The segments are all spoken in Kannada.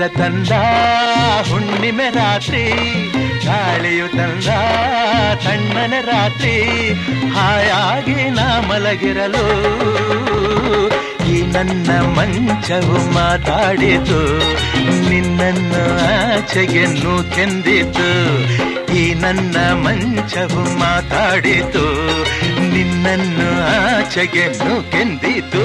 ತಂದ ಹುಣ್ಣಿಮೆ ರಾತ್ರಿ ಗಾಳಿಯು ತಂದ ತಣ್ಣನ ರಾತ್ರಿ ಹಾಯಾಗಿ ನಾ ಮಲಗಿರಲು ಈ ನನ್ನ ಮಂಚವು ಮಾತಾಡಿತು ನಿನ್ನನ್ನು ಆಚೆಗೆ ಕೆಂದಿತು ಈ ನನ್ನ ಮಂಚವು ಮಾತಾಡಿತು ನಿನ್ನನ್ನು ಆಚೆಗೆ ಕೆಂದಿತು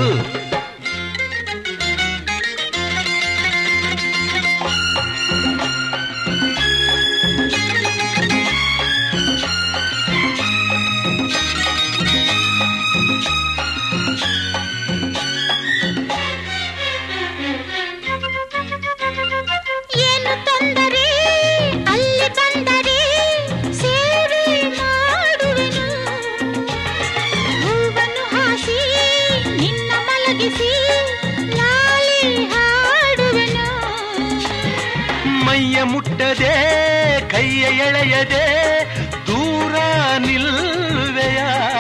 ಏನು ತೊಂದರೆ ಅಲ್ಲಿ ಬಂದರೆ ಸೇವೆ ಮಾಡುವೆನು ಹೂವನ್ನು ಹಾಸಿ ನಿನ್ನ ಮಲಗಿಸಿ ಲಾಲಿ ಹಾಡುವೆನು ಮೈಯ ಮುಟ್ಟದೆ ಕೈಯ ಎಳೆಯದೆ ದೂರ ನಿಲ್ಲುವೆಯ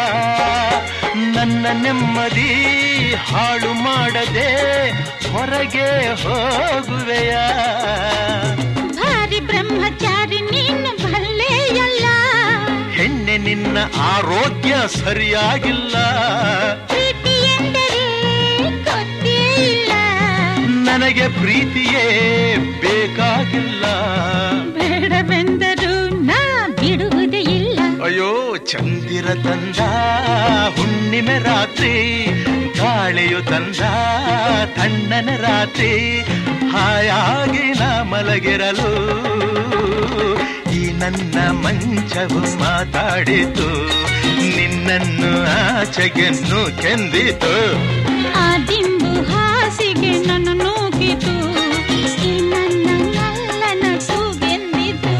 ನನ್ನ ನೆಮ್ಮದಿ ಹಾಳು ಮಾಡದೆ ಹೊರಗೆ ಹೋಗುವೆಯ ಭಾರಿ ಬ್ರಹ್ಮಚಾರಿ ನೀನು ಭಲ್ಲೆಯಲ್ಲ ಹೆಣ್ಣೆ ನಿನ್ನ ಆರೋಗ್ಯ ಸರಿಯಾಗಿಲ್ಲ ಪ್ರೀತಿ ಎಂದರೆ ಗೊತ್ತೇ ಇಲ್ಲ ನನಗೆ ಪ್ರೀತಿಯೇ ಬೇಕಾಗಿಲ್ಲ ಬೇಡವೆಂದರೂ ನಾ ಬಿಡುವುದೇ ಇಲ್ಲ ಅಯ್ಯೋ ಚಂದಿರ ತಂದ ಹುಣ್ಣಿಮೆ ರಾತ್ರಿ ಗಾಳಿಯು ತಂದ ತಣ್ಣನ ರಾತ್ರಿ ಹಾಯಾಗಿ ನಾ ಮಲಗಿರಲು ಈ ನನ್ನ ಮಂಚವು ಮಾತಾಡಿತು ನಿನ್ನನ್ನು ಆಚೆಗೆನ್ನು ಕೆಂದಿತು ಆ ದಿಂಬು ಹಾಸಿಗೆ ನನ್ನ ನೂಕಿತು ಈ ನನ್ನ ನಲ್ಲನ ಕೂಗೆಂದಿತು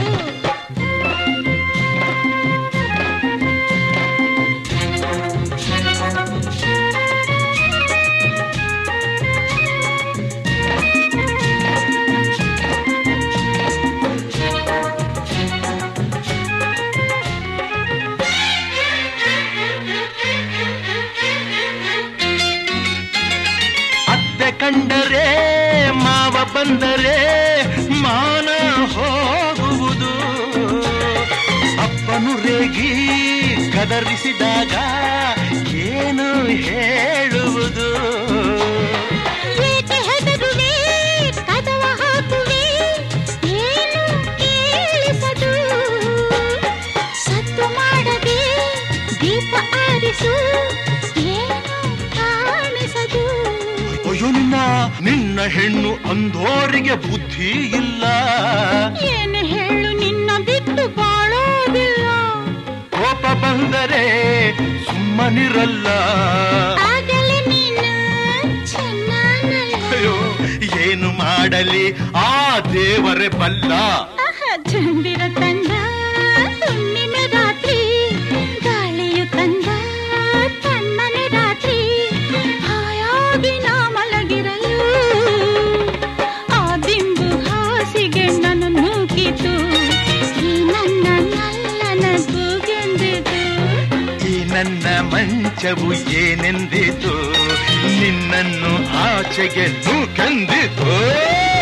ಅತ್ತೆ ಕಂಡರೆ ಮಾವ ಬಂದರೆ ಮಾನ ಹೋಗುವುದು ಅಪ್ಪನು ರೇಗಿ ಕದರಿಸಿದಾಗ ಏನು ಹೇಳುವುದು ಏಕೆ ಹೆದರುವೆ ಕದವ ಹಾಕುವೆ ಏನು ಕೇಳಿಸದು ಸತ್ತು ಮಾಡದೆ ದೀಪ ಆರಿಸು ಏನು ಕಾಣಿಸದು ಅಯ್ಯೋ ನಿನ್ನ ನಿನ್ನ ಹೆಣ್ಣು ಅಂಧೋರಿಗೆ ಬುದ್ಧಿ ಇಲ್ಲ ಏನು ಹೇಳು ನಿನ್ನ ಬಿಟ್ಟು ಬಾಳೋದಿಲ್ಲ ಕೋಪ ಬಂದರೆ ಸುಮ್ಮನಿರಲ್ಲ ಆಗಲೇ ನೀನು ಚೆನ್ನಾನಲ್ಲ ಅಯ್ಯೋ ಏನು ಮಾಡಲಿ ಆ ದೇವರೇ ಬಲ್ಲ ಆಹ, ಚಂದಿರ ತಂದ ಹುಣ್ಣಿಮೆ ರಾತ್ರಿ ಗಾಳಿಯು ತಂದ ತಣ್ಣನೆ ರಾತ್ರಿ ಹಾಯಾಗಿ ನಾ ಮಲಗಿರಲು ಆ ದಿಂಬು ಹಾಸಿಗೆ ನನ್ನ ನೂಕಿತು ಈ ನನ್ನ ನಲ್ಲನ ಕೂಗೆಂದಿತು ಈ ನನ್ನ ಮಂಚವು ಏನೆಂದಿತು ನಿನ್ನನ್ನು ಆಚೆಗೆ ನೂಕಂದಿತು